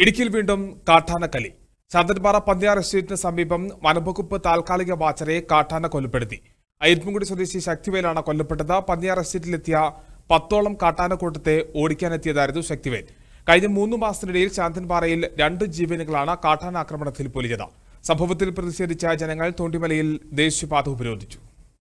ഇടുക്കിയിൽ വീണ്ടും കാട്ടാനക്കലി ശാന്തൻപാറ പന്തിയാർ എസ്റ്റേറ്റിന് സമീപം വനംവകുപ്പ് താൽക്കാലിക വാച്ചറെ കാട്ടാന കൊലപ്പെടുത്തി അയ്യപ്പൻകുടി സ്വദേശി ശക്തിവേലാണ് കൊല്ലപ്പെട്ടത് പന്തിയാർ എസ്റ്റേറ്റിലെത്തിയ പത്തോളം കാട്ടാനക്കൂട്ടത്തെ ഓടിക്കാനെത്തിയതായിരുന്നു ശക്തിവേൽ കഴിഞ്ഞ മൂന്ന് മാസത്തിനിടയിൽ ശാന്തൻപാറയിൽ രണ്ട് ജീവനുകളാണ് കാട്ടാന ആക്രമണത്തിൽ പൊലിഞ്ഞത് സംഭവത്തിൽ പ്രതിഷേധിച്ച ജനങ്ങൾ തോണ്ടിമലയിൽ ദേശീയപാത ഉപരോധിച്ചു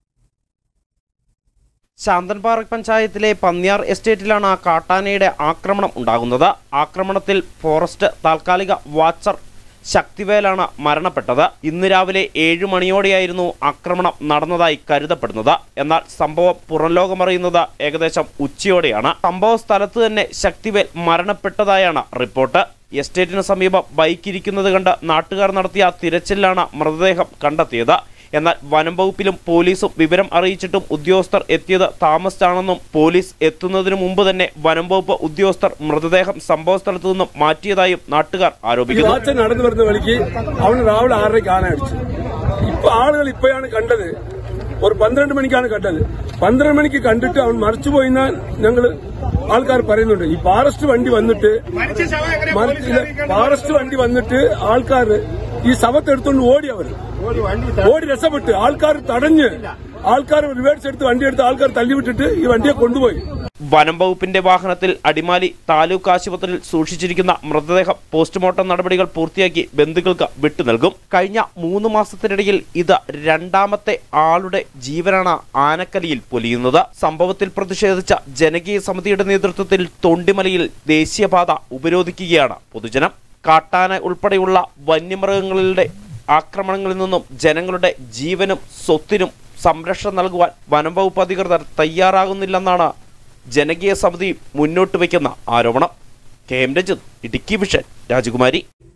ശാന്തൻപാറ പഞ്ചായത്തിലെ പന്നിയാർ എസ്റ്റേറ്റിലാണ് കാട്ടാനയുടെ ആക്രമണം ഉണ്ടാകുന്നത് ആക്രമണത്തിൽ ഫോറസ്റ്റ് താൽക്കാലിക വാച്ചർ ശക്തിവേലാണ് മരണപ്പെട്ടത് ഇന്ന് രാവിലെ ഏഴു മണിയോടെയായിരുന്നു ആക്രമണം നടന്നതായി കരുതപ്പെടുന്നത് എന്നാൽ സംഭവം പുറംലോകമറിയുന്നത് ഏകദേശം ഉച്ചയോടെയാണ് സംഭവ സ്ഥലത്ത് തന്നെ ശക്തിവേൽ മരണപ്പെട്ടതായാണ് റിപ്പോർട്ട് എസ്റ്റേറ്റിന് സമീപം ബൈക്ക് ഇരിക്കുന്നത് കണ്ട് നാട്ടുകാർ നടത്തിയ തിരച്ചിലാണ് മൃതദേഹം കണ്ടെത്തിയത് എന്നാൽ വനം വകുപ്പിലും പോലീസും വിവരം അറിയിച്ചിട്ടും ഉദ്യോഗസ്ഥർ എത്തിയത് താമസിച്ചാണെന്നും പോലീസ് എത്തുന്നതിനു മുമ്പ് തന്നെ വനം വകുപ്പ് ഉദ്യോഗസ്ഥർ മൃതദേഹം സംഭവ സ്ഥലത്തു നിന്നും മാറ്റിയതായും നാട്ടുകാർ ഈ ആരോപിക്കുന്നു വാച്ചൻ നടന്നു വരുന്ന വഴിക്ക് അവന് രാവിലെ ആറരയ്ക്ക് ആന അടിച്ചു ഇപ്പൊ ആളുകൾ ഇപ്പോഴാണ് കണ്ടത് ഒരു പന്ത്രണ്ട് മണിക്കാണ് കണ്ടത് പന്ത്രണ്ട് മണിക്ക് കണ്ടിട്ട് അവൻ മറിച്ചുപോയിന്നാ ഞങ്ങൾ ആൾക്കാർ പറയുന്നുണ്ട് ഈ ഫോറസ്റ്റ് വണ്ടി വന്നിട്ട് മറി- ഇത് ഫോറസ്റ്റ് വണ്ടി വന്നിട്ട് ആൾക്കാർ ഈ ശവത്തെ എടുത്തുകൊണ്ട് ഓടി അവർ ഓടി രക്ഷപ്പെട്ട് ആൾക്കാർ തടഞ്ഞ് ആൾക്കാർ റിവേഴ്സ് എടുത്ത് വണ്ടി എടുത്ത് ആൾക്കാർ തള്ളിവിട്ടിട്ട് ഈ വണ്ടിയെ കൊണ്ടുപോയി വനം വകുപ്പിന്റെ വാഹനത്തിൽ അടിമാലി താലൂക്ക് ആശുപത്രിയിൽ സൂക്ഷിച്ചിരിക്കുന്ന മൃതദേഹം പോസ്റ്റ്മോർട്ടം നടപടികൾ പൂർത്തിയാക്കി ബന്ധുക്കൾക്ക് വിട്ടു നൽകും കഴിഞ്ഞ മൂന്ന് മാസത്തിനിടയിൽ ഇത് രണ്ടാമത്തെ ആളുടെ ജീവനാണ് ആനക്കലിയിൽ പൊലിയുന്നത് സംഭവത്തിൽ പ്രതിഷേധിച്ച ജനകീയ സമിതിയുടെ നേതൃത്വത്തിൽ തൊണ്ടിമലയിൽ ദേശീയപാത ഉപരോധിക്കുകയാണ് പൊതുജനം കാട്ടാന ഉൾപ്പെടെയുള്ള വന്യമൃഗങ്ങളുടെ ആക്രമണങ്ങളിൽ നിന്നും ജനങ്ങളുടെ ജീവനും സ്വത്തിനും സംരക്ഷണം നൽകുവാൻ വനം വകുപ്പ് അധികൃതർ തയ്യാറാകുന്നില്ലെന്നാണ് ജനകീയ സമിതി മുന്നോട്ട് വയ്ക്കുന്ന ആരോപണം K M Ranjith Idukki vision രാജകുമാരി